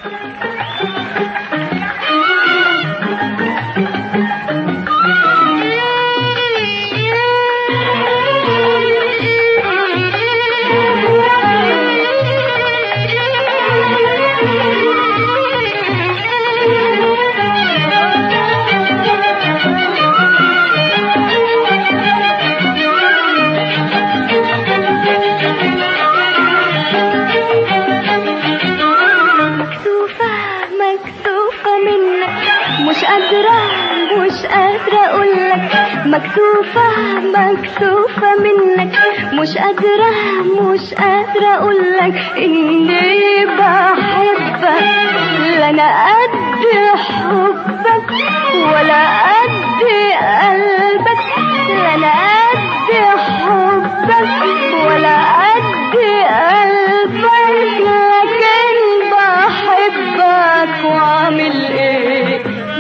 مكسوفة مكسوفة منك مش قادرة مش قادرة أقولك مكسوفة مكسوفة منك مش قادرة مش قادرة أقولك إني بحبك لا أنا قد حبك ولا قد قلبك لا أنا قد حبك ولا قد قلبك لكن بحبك واعمل ايه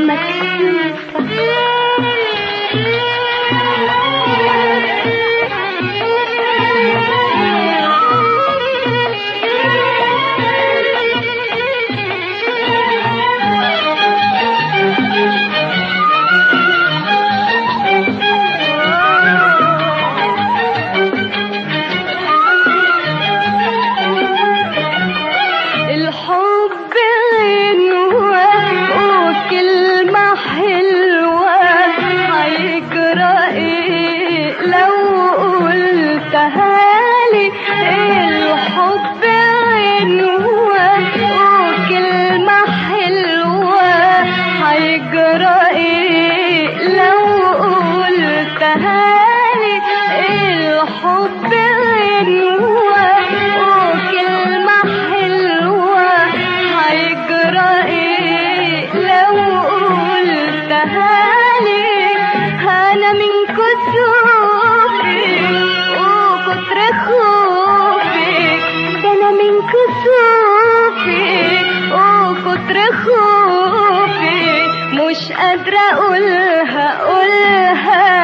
الحب غنوة وكلمة حلوة هيجرى ايه لو قلتها لي الحب غنوة وكلمة حلوة هيجرى ايه لو قلتها لي الحب غنوة وكلمة حلوة هيجرى ايه لو قلتها لي انا من كسوفي وكتر خوفي ده انا من كسوفي وكتر خوفي مش قادرة اقولها اقولها